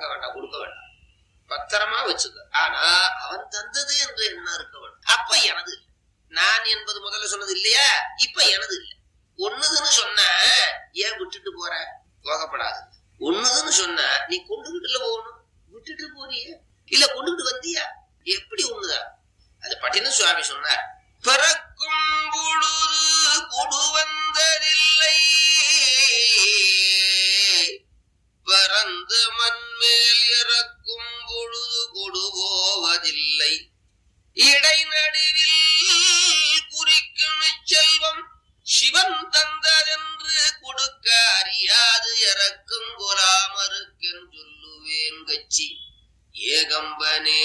வேண்டாம் கொடுக்க வேண்டாம் பத்திரமா வச்சுக்க ஆனா அவன் தந்தது என்ற எண்ணம் இருக்க வேண்டும் அப்ப எனது இல்லை நான் என்பது முதல்ல சொன்னது இல்லையா இப்ப எனது இல்லை ஒண்ணுதுன்னு சொன்ன ஏன் விட்டுட்டு போற போகப்படாது ஒண்ணுதுன்னு சொன்ன நீ கொண்டுகிட்டுல போகணும் விட்டுட்டு போறியே இல்ல கொண்டுகிட்டு வந்தியா எப்படி ஒண்ணுதான் அது பட்டின சுவாமி சொன்னார் பிறக்கும் பொழுது கொடு வந்ததில்லை பரந்து மண்மேல் இறக்கும் பொழுது கொடு போவதில்லை இடைநடுவில் குறிக்கும் செல்வம் சிவன் தந்ததென்று கொடுக்க அறியாது இறக்கும் குலாமருக்கென் சொல்லுவேன் கட்சி ஏகம்பனே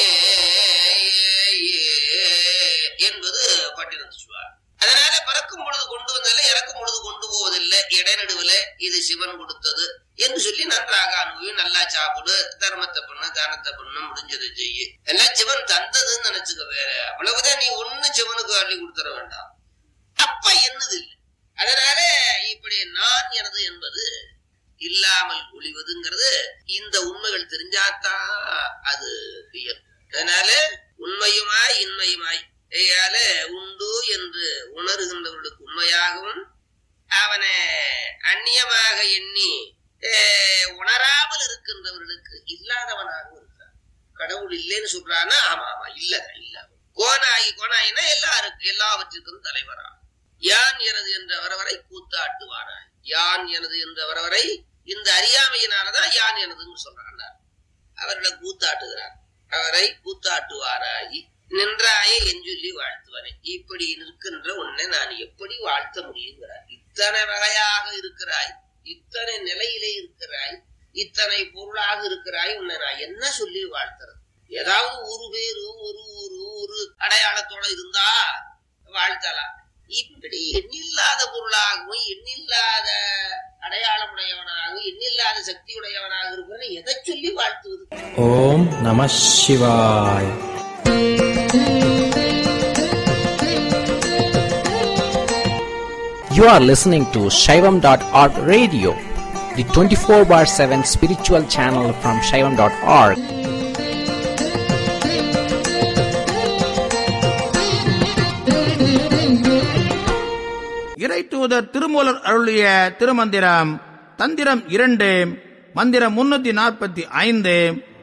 என்பது பட்டினத்து சுவார் அதனால பறக்கும் பொழுது கொண்டு வந்ததில்லை இறக்கும் பொழுது கொண்டு போவதில்லை இடைநடுவுல இது சிவன் கொடுத்தது என்று சொல்லி நன்றாக அனுபவி நல்லா சாப்பிடு தர்மத்தை பண்ணு தானத்தை பண்ணு முடிஞ்சதை செய்யு எல்லாம் சிவன் தந்ததுன்னு நினைச்சுக்க வேற அவ்வளவுதான் நீ ஒண்ணு சிவனுக்கு அள்ளி கொடுத்துட வேண்டாம் அப்ப என்னது இல்லை அதனால இப்படி நான் எனது என்பது இல்லாமல் ஒளிவதுங்கிறது இந்த உண்மைகள் தெரிஞ்சாதான் அது இயல்பு அதனால உண்மையுமாய் இன்மையுமாய் ஏயால உண்டு என்று உணர்கின்றவர்களுக்கு உண்மையாகவும் அவனை அந்நியமாக எண்ணி அஹ், உணராமல் இருக்கின்றவர்களுக்கு இல்லாதவனாகவும் இருக்கிறான் கடவுள் இல்லைன்னு சொல்றான்னா ஆமா ஆமா இல்ல இல்ல கோனாகி கோனாயினா எல்லாருக்கும் எல்லாவற்றிற்கும் தலைவரா யான் எனது என்ற வரவரை கூத்தாட்டுவாராய் யான் எனது என்ற வரவரை இந்த அறியாமையினாலதான் யான் எனதுன்னு சொல்றான் அவர்களை கூத்தாட்டுகிறார் அவரை கூத்தாட்டுவாராய் நின்றாயே என் சொல்லி வாழ்த்துவாரே இப்படி நிற்கின்ற உன்னை நான் எப்படி வாழ்த்த முடியுங்கிறார் இத்தனை வகையாக இருக்கிறாய் இத்தனை நிலையிலே இருக்கிறாய் இத்தனை பொருளாக இருக்கிறாய் உன்னை நான் என்ன சொல்லி வாழ்த்துறது ஏதாவது ஒரு பேரு ஒரு ஊரு ஒரு அடையாளத்தோட இருந்தா வாழ்த்தலாம் இப்படி எண்ணில்லாத பொருளாகவும் எண்ணில்லாத அடையாளமுடையவனாகவும் எண்ணில்லாத சக்தியுடையவனாக இருப்பவனை எதை சொல்லி வாழ்த்துவது ஓம் நம சிவாய் You are listening to Shaivam.org radio, the 24 bar 7 spiritual channel from Shaivam.org. இறை தூதர் திருமூலர் அருளிய திருமந்திரம் தந்திரம் இரண்டு மந்திரம் முன்னூத்தி நாற்பத்தி ஐந்து